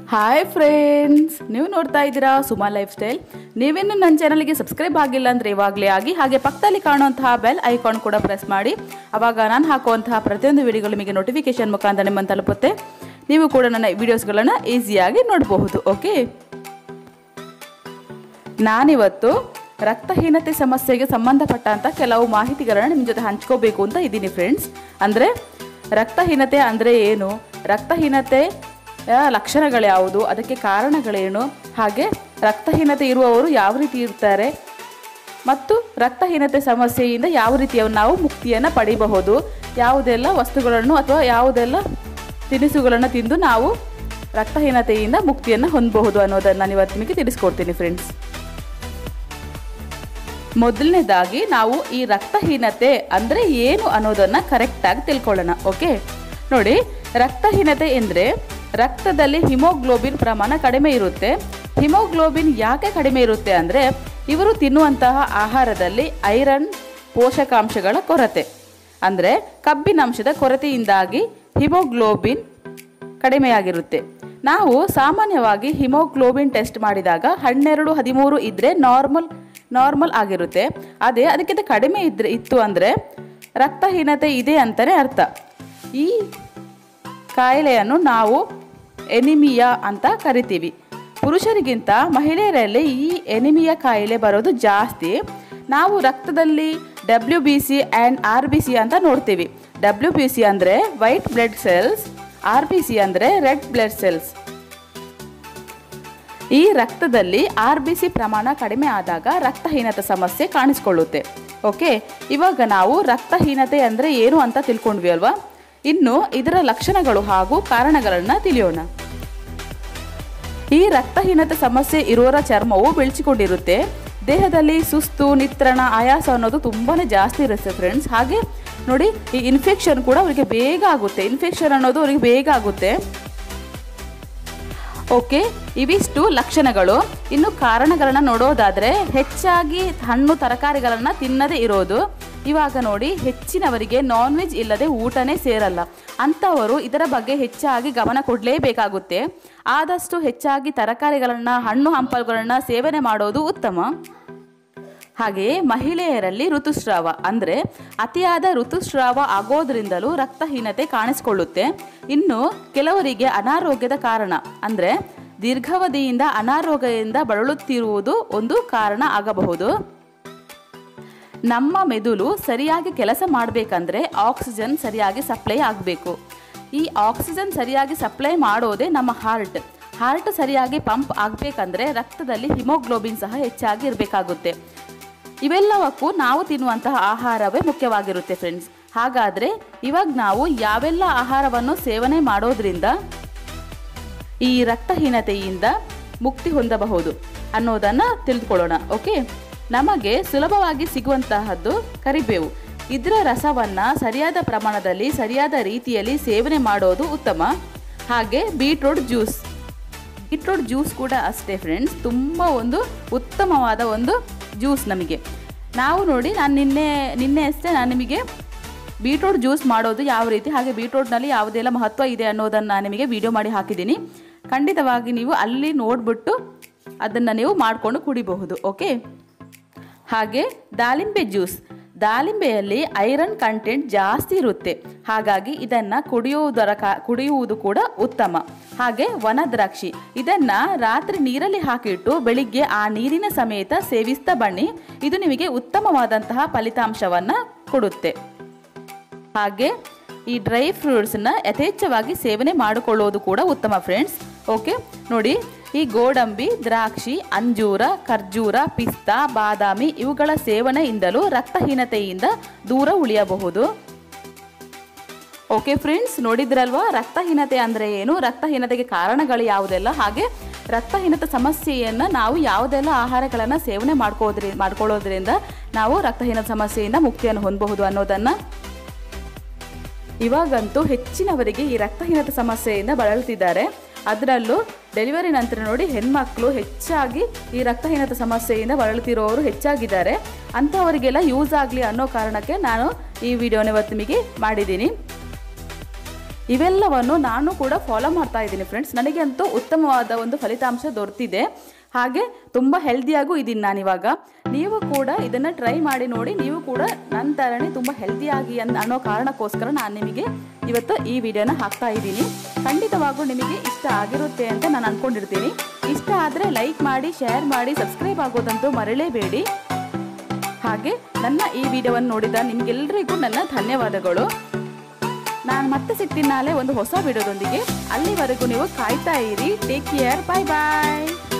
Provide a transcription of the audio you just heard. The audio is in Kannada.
ಹಾಯ್ ಫ್ರೆಂಡ್ಸ್ ನೀವು ನೋಡ್ತಾ ಇದ್ದೀರಾ ಸುಮಾ ಲೈಫ್ ಸ್ಟೈಲ್ ನೀವೇನು ನನ್ನ ಚಾನಲ್ಗೆ ಸಬ್ಸ್ಕ್ರೈಬ್ ಆಗಿಲ್ಲ ಅಂದರೆ ಇವಾಗಲೇ ಆಗಿ ಹಾಗೆ ಪಕ್ಕದಲ್ಲಿ ಕಾಣುವಂತಹ ಬೆಲ್ ಐಕಾನ್ ಕೂಡ ಪ್ರೆಸ್ ಮಾಡಿ ಆವಾಗ ನಾನು ಹಾಕುವಂತಹ ಪ್ರತಿಯೊಂದು ವಿಡಿಯೋಗಳು ನಿಮಗೆ ನೋಟಿಫಿಕೇಶನ್ ಮುಖಾಂತರ ನಿಮ್ಮನ್ನು ತಲುಪುತ್ತೆ ನೀವು ಕೂಡ ನನ್ನ ವಿಡಿಯೋಸ್ಗಳನ್ನು ಈಸಿಯಾಗಿ ನೋಡಬಹುದು ಓಕೆ ನಾನಿವತ್ತು ರಕ್ತಹೀನತೆ ಸಮಸ್ಯೆಗೆ ಸಂಬಂಧಪಟ್ಟಂಥ ಕೆಲವು ಮಾಹಿತಿಗಳನ್ನು ನಿಮ್ಮ ಜೊತೆ ಹಂಚ್ಕೋಬೇಕು ಅಂತ ಇದ್ದೀನಿ ಫ್ರೆಂಡ್ಸ್ ಅಂದರೆ ರಕ್ತಹೀನತೆ ಅಂದರೆ ಏನು ರಕ್ತಹೀನತೆ ಆ, ಲಕ್ಷಣಗಳ್ಯಾವುದು ಅದಕ್ಕೆ ಕಾರಣಗಳೇನು ಹಾಗೆ ರಕ್ತಹೀನತೆ ಇರುವವರು ಯಾವ ರೀತಿ ಇರ್ತಾರೆ ಮತ್ತು ರಕ್ತಹೀನತೆ ಸಮಸ್ಯೆಯಿಂದ ಯಾವ ರೀತಿಯ ನಾವು ಮುಕ್ತಿಯನ್ನು ಪಡಿಬಹುದು ಯಾವುದೆಲ್ಲ ವಸ್ತುಗಳನ್ನು ಅಥವಾ ಯಾವುದೆಲ್ಲ ತಿನಿಸುಗಳನ್ನು ತಿಂದು ನಾವು ರಕ್ತಹೀನತೆಯಿಂದ ಮುಕ್ತಿಯನ್ನು ಹೊಂದಬಹುದು ಅನ್ನೋದನ್ನು ನಾನು ಇವತ್ತು ನಿಮಗೆ ತಿಳಿಸ್ಕೊಡ್ತೀನಿ ಫ್ರೆಂಡ್ಸ್ ಮೊದಲನೇದಾಗಿ ನಾವು ಈ ರಕ್ತಹೀನತೆ ಅಂದರೆ ಏನು ಅನ್ನೋದನ್ನು ಕರೆಕ್ಟಾಗಿ ತಿಳ್ಕೊಳ್ಳೋಣ ಓಕೆ ನೋಡಿ ರಕ್ತಹೀನತೆ ಎಂದರೆ ರಕ್ತದಲ್ಲಿ ಹಿಮೋಗ್ಲೋಬಿನ್ ಪ್ರಮಾಣ ಕಡಿಮೆ ಇರುತ್ತೆ ಹಿಮೋಗ್ಲೋಬಿನ್ ಯಾಕೆ ಕಡಿಮೆ ಇರುತ್ತೆ ಅಂದರೆ ಇವರು ತಿನ್ನುವಂತಹ ಆಹಾರದಲ್ಲಿ ಐರನ್ ಪೋಷಕಾಂಶಗಳ ಕೊರತೆ ಅಂದರೆ ಕಬ್ಬಿನಾಂಶದ ಕೊರತೆಯಿಂದಾಗಿ ಹಿಮೋಗ್ಲೋಬಿನ್ ಕಡಿಮೆಯಾಗಿರುತ್ತೆ ನಾವು ಸಾಮಾನ್ಯವಾಗಿ ಹಿಮೋಗ್ಲೋಬಿನ್ ಟೆಸ್ಟ್ ಮಾಡಿದಾಗ ಹನ್ನೆರಡು ಹದಿಮೂರು ಇದ್ದರೆ ನಾರ್ಮಲ್ ನಾರ್ಮಲ್ ಆಗಿರುತ್ತೆ ಅದೇ ಅದಕ್ಕಿಂತ ಕಡಿಮೆ ಇದ್ರೆ ಇತ್ತು ಅಂದರೆ ರಕ್ತಹೀನತೆ ಇದೆ ಅಂತಲೇ ಅರ್ಥ ಈ ಕಾಯಿಲೆಯನ್ನು ನಾವು ಎನಿಮಿಯಾ ಅಂತ ಕರಿತೀವಿ ಪುರುಷರಿಗಿಂತ ಮಹಿಳೆಯರಲ್ಲಿ ಈ ಎನಿಮಿಯಾ ಕಾಯಿಲೆ ಬರೋದು ಜಾಸ್ತಿ ನಾವು ರಕ್ತದಲ್ಲಿ W B C and R B C ಅಂತ ನೋಡ್ತೀವಿ ಡಬ್ಲ್ಯೂ ಬಿ ಸಿ ಅಂದರೆ white blood cells R B C ಅಂದರೆ ರೆಡ್ ಬ್ಲಡ್ ಸೆಲ್ಸ್ ಈ ರಕ್ತದಲ್ಲಿ ಆರ್ ಬಿ ಸಿ ಪ್ರಮಾಣ ಕಡಿಮೆ ಆದಾಗ ರಕ್ತಹೀನತೆ ಸಮಸ್ಯೆ ಕಾಣಿಸ್ಕೊಳ್ಳುತ್ತೆ ಓಕೆ ಇವಾಗ ನಾವು ರಕ್ತಹೀನತೆ ಅಂದರೆ ಏನು ಅಂತ ತಿಳ್ಕೊಂಡ್ವಿ ಅಲ್ವಾ ಇನ್ನು ಇದರ ಲಕ್ಷಣಗಳು ಹಾಗೂ ಕಾರಣಗಳನ್ನು ತಿಳಿಯೋಣ ಈ ರಕ್ತಹೀನತೆ ಸಮಸ್ಯೆ ಇರುವವರ ಚರ್ಮವು ಬೆಳೆಸಿಕೊಂಡಿರುತ್ತೆ ದೇಹದಲ್ಲಿ ಸುಸ್ತು ನಿತ್ರಣ ಆಯಾಸ ಅನ್ನೋದು ತುಂಬಾ ಜಾಸ್ತಿ ಇರುತ್ತೆ ಫ್ರೆಂಡ್ಸ್ ಹಾಗೆ ನೋಡಿ ಈ ಇನ್ಫೆಕ್ಷನ್ ಕೂಡ ಅವರಿಗೆ ಬೇಗ ಆಗುತ್ತೆ ಇನ್ಫೆಕ್ಷನ್ ಅನ್ನೋದು ಅವರಿಗೆ ಬೇಗ ಆಗುತ್ತೆ ಓಕೆ ಇವಿಷ್ಟು ಲಕ್ಷಣಗಳು ಇನ್ನು ಕಾರಣಗಳನ್ನು ನೋಡೋದಾದರೆ ಹೆಚ್ಚಾಗಿ ಹಣ್ಣು ತರಕಾರಿಗಳನ್ನು ತಿನ್ನದೇ ಇರೋದು ಇವಾಗ ನೋಡಿ ಹೆಚ್ಚಿನವರಿಗೆ ನಾನ್ ವೆಜ್ ಇಲ್ಲದೆ ಊಟನೇ ಸೇರಲ್ಲ ಅಂಥವರು ಇದರ ಬಗ್ಗೆ ಹೆಚ್ಚಾಗಿ ಗಮನ ಕೊಡಲೇಬೇಕಾಗುತ್ತೆ ಆದಷ್ಟು ಹೆಚ್ಚಾಗಿ ತರಕಾರಿಗಳನ್ನು ಹಣ್ಣು ಹಂಪಲುಗಳನ್ನು ಸೇವನೆ ಮಾಡೋದು ಉತ್ತಮ ಹಾಗೆಯೇ ಮಹಿಳೆಯರಲ್ಲಿ ಋತುಸ್ರಾವ ಅಂದರೆ ಅತಿಯಾದ ಋತುಸ್ರಾವ ಆಗೋದ್ರಿಂದಲೂ ರಕ್ತಹೀನತೆ ಕಾಣಿಸಿಕೊಳ್ಳುತ್ತೆ ಇನ್ನು ಕೆಲವರಿಗೆ ಅನಾರೋಗ್ಯದ ಕಾರಣ ಅಂದರೆ ದೀರ್ಘಾವಧಿಯಿಂದ ಅನಾರೋಗ್ಯದಿಂದ ಬಳಲುತ್ತಿರುವುದು ಒಂದು ಕಾರಣ ಆಗಬಹುದು ನಮ್ಮ ಮೆದುಳು ಸರಿಯಾಗಿ ಕೆಲಸ ಮಾಡಬೇಕಂದ್ರೆ ಆಕ್ಸಿಜನ್ ಸರಿಯಾಗಿ ಸಪ್ಲೈ ಆಗಬೇಕು ಈ ಆಕ್ಸಿಜನ್ ಸರಿಯಾಗಿ ಸಪ್ಲೈ ಮಾಡೋದೇ ನಮ್ಮ ಹಾರ್ಟ್ ಹಾರ್ಟ್ ಸರಿಯಾಗಿ ಪಂಪ್ ಆಗಬೇಕಂದ್ರೆ ರಕ್ತದಲ್ಲಿ ಹಿಮೋಗ್ಲೋಬಿನ್ ಸಹ ಹೆಚ್ಚಾಗಿ ಇರಬೇಕಾಗುತ್ತೆ ಇವೆಲ್ಲವಕ್ಕೂ ನಾವು ತಿನ್ನುವಂತಹ ಆಹಾರವೇ ಮುಖ್ಯವಾಗಿರುತ್ತೆ ಫ್ರೆಂಡ್ಸ್ ಹಾಗಾದರೆ ಇವಾಗ ನಾವು ಯಾವೆಲ್ಲ ಆಹಾರವನ್ನು ಸೇವನೆ ಮಾಡೋದ್ರಿಂದ ಈ ರಕ್ತಹೀನತೆಯಿಂದ ಮುಕ್ತಿ ಹೊಂದಬಹುದು ಅನ್ನೋದನ್ನು ತಿಳಿದುಕೊಳ್ಳೋಣ ಓಕೆ ನಮಗೆ ಸುಲಭವಾಗಿ ಸಿಗುವಂತಹದ್ದು ಕರಿಬೇವು ಇದರ ರಸವನ್ನು ಸರಿಯಾದ ಪ್ರಮಾಣದಲ್ಲಿ ಸರಿಯಾದ ರೀತಿಯಲ್ಲಿ ಸೇವನೆ ಮಾಡೋದು ಉತ್ತಮ ಹಾಗೆ ಬೀಟ್ರೂಟ್ ಜ್ಯೂಸ್ ಬೀಟ್ರೂಟ್ ಜ್ಯೂಸ್ ಕೂಡ ಅಷ್ಟೇ ಫ್ರೆಂಡ್ಸ್ ತುಂಬ ಒಂದು ಉತ್ತಮವಾದ ಒಂದು ಜ್ಯೂಸ್ ನಮಗೆ ನಾವು ನೋಡಿ ನಾನು ನಿನ್ನೆ ನಿನ್ನೆ ಅಷ್ಟೇ ನಾನು ನಿಮಗೆ ಬೀಟ್ರೂಟ್ ಜ್ಯೂಸ್ ಮಾಡೋದು ಯಾವ ರೀತಿ ಹಾಗೆ ಬೀಟ್ರೂಟ್ನಲ್ಲಿ ಯಾವುದೆಲ್ಲ ಮಹತ್ವ ಇದೆ ಅನ್ನೋದನ್ನು ನಾನು ನಿಮಗೆ ವಿಡಿಯೋ ಮಾಡಿ ಹಾಕಿದ್ದೀನಿ ಖಂಡಿತವಾಗಿ ನೀವು ಅಲ್ಲಿ ನೋಡಿಬಿಟ್ಟು ಅದನ್ನು ನೀವು ಮಾಡಿಕೊಂಡು ಕುಡಿಬಹುದು ಓಕೆ ಹಾಗೆ ದಾಳಿಂಬೆ ಜ್ಯೂಸ್ ದಾಳಿಂಬೆಯಲ್ಲಿ ಐರನ್ ಕಂಟೆಂಟ್ ಜಾಸ್ತಿ ಇರುತ್ತೆ ಹಾಗಾಗಿ ಇದನ್ನು ಕುಡಿಯುವುದರ ಕಾ ಕುಡಿಯುವುದು ಕೂಡ ಉತ್ತಮ ಹಾಗೆ ವನ ದ್ರಾಕ್ಷಿ ಇದನ್ನು ರಾತ್ರಿ ನೀರಲ್ಲಿ ಹಾಕಿಟ್ಟು ಬೆಳಿಗ್ಗೆ ಆ ನೀರಿನ ಸಮೇತ ಸೇವಿಸ್ತಾ ಬನ್ನಿ ಇದು ನಿಮಗೆ ಉತ್ತಮವಾದಂತಹ ಫಲಿತಾಂಶವನ್ನು ಕೊಡುತ್ತೆ ಹಾಗೆ ಈ ಡ್ರೈ ಫ್ರೂಟ್ಸನ್ನ ಯಥೇಚ್ಛವಾಗಿ ಸೇವನೆ ಮಾಡಿಕೊಳ್ಳೋದು ಕೂಡ ಉತ್ತಮ ಫ್ರೆಂಡ್ಸ್ ಓಕೆ ನೋಡಿ ಈ ಗೋಡಂಬಿ ದ್ರಾಕ್ಷಿ ಅಂಜೂರ ಖರ್ಜೂರ ಪಿಸ್ತಾ ಬಾದಾಮಿ ಇವುಗಳ ಸೇವನೆಯಿಂದಲೂ ರಕ್ತಹೀನತೆಯಿಂದ ದೂರ ಉಳಿಯಬಹುದು ಓಕೆ ಫ್ರೆಂಡ್ಸ್ ನೋಡಿದ್ರಲ್ವಾ ರಕ್ತಹೀನತೆ ಅಂದರೆ ಏನು ರಕ್ತಹೀನತೆಗೆ ಕಾರಣಗಳು ಯಾವುದೆಲ್ಲ ಹಾಗೆ ರಕ್ತಹೀನತೆ ಸಮಸ್ಯೆಯನ್ನು ನಾವು ಯಾವುದೆಲ್ಲ ಆಹಾರಗಳನ್ನು ಸೇವನೆ ಮಾಡ್ಕೋದ್ರಿ ಮಾಡ್ಕೊಳ್ಳೋದ್ರಿಂದ ನಾವು ರಕ್ತಹೀನತೆ ಸಮಸ್ಯೆಯಿಂದ ಮುಕ್ತಿಯನ್ನು ಹೊಂದಬಹುದು ಅನ್ನೋದನ್ನು ಇವಾಗಂತೂ ಹೆಚ್ಚಿನವರಿಗೆ ಈ ರಕ್ತಹೀನತೆ ಸಮಸ್ಯೆಯಿಂದ ಬಳಲುತ್ತಿದ್ದಾರೆ ಅದರಲ್ಲೂ ಡೆಲಿವರಿ ನಂತರ ನೋಡಿ ಹೆಣ್ಮಕ್ಳು ಹೆಚ್ಚಾಗಿ ಈ ರಕ್ತಹೀನತೆ ಸಮಸ್ಯೆಯಿಂದ ಬಳಲುತ್ತಿರೋರು ಹೆಚ್ಚಾಗಿದ್ದಾರೆ ಅಂಥವರಿಗೆಲ್ಲ ಯೂಸ್ ಆಗಲಿ ಅನ್ನೋ ಕಾರಣಕ್ಕೆ ನಾನು ಈ ವಿಡಿಯೋನ ಇವತ್ತು ನಿಮಗೆ ಮಾಡಿದ್ದೀನಿ ಇವೆಲ್ಲವನ್ನು ನಾನು ಕೂಡ ಫಾಲೋ ಮಾಡ್ತಾ ಇದ್ದೀನಿ ಫ್ರೆಂಡ್ಸ್ ನನಗೆ ಅಂತೂ ಉತ್ತಮವಾದ ಒಂದು ಫಲಿತಾಂಶ ದೊರೆತಿದೆ ಹಾಗೆ ತುಂಬ ಹೆಲ್ದಿಯಾಗೂ ಇದ್ದೀನಿ ನಾನಿವಾಗ ನೀವು ಕೂಡ ಇದನ್ನು ಟ್ರೈ ಮಾಡಿ ನೋಡಿ ನೀವು ಕೂಡ ನನ್ನ ಥರನೇ ತುಂಬ ಹೆಲ್ದಿಯಾಗಿ ಅನ್ ಅನ್ನೋ ಕಾರಣಕ್ಕೋಸ್ಕರ ನಾನು ನಿಮಗೆ ಇವತ್ತು ಈ ವಿಡಿಯೋನ ಹಾಕ್ತಾ ಇದ್ದೀನಿ ಖಂಡಿತವಾಗೂ ನಿಮಗೆ ಇಷ್ಟ ಆಗಿರುತ್ತೆ ಅಂತ ನಾನು ಅಂದ್ಕೊಂಡಿರ್ತೀನಿ ಇಷ್ಟ ಆದರೆ ಲೈಕ್ ಮಾಡಿ ಶೇರ್ ಮಾಡಿ ಸಬ್ಸ್ಕ್ರೈಬ್ ಆಗೋದಂತೂ ಮರಳೇಬೇಡಿ ಹಾಗೆ ನನ್ನ ಈ ವಿಡಿಯೋವನ್ನು ನೋಡಿದ ನಿಮಗೆಲ್ಲರಿಗೂ ನನ್ನ ಧನ್ಯವಾದಗಳು ನಾನು ಮತ್ತೆ ಸಿಗ್ತೀನಿ ನಾಳೆ ಒಂದು ಹೊಸ ವಿಡಿಯೋದೊಂದಿಗೆ ಅಲ್ಲಿವರೆಗೂ ನೀವು ಕಾಯ್ತಾ ಇರಿ ಟೇಕ್ ಕೇರ್ ಬಾಯ್ ಬಾಯ್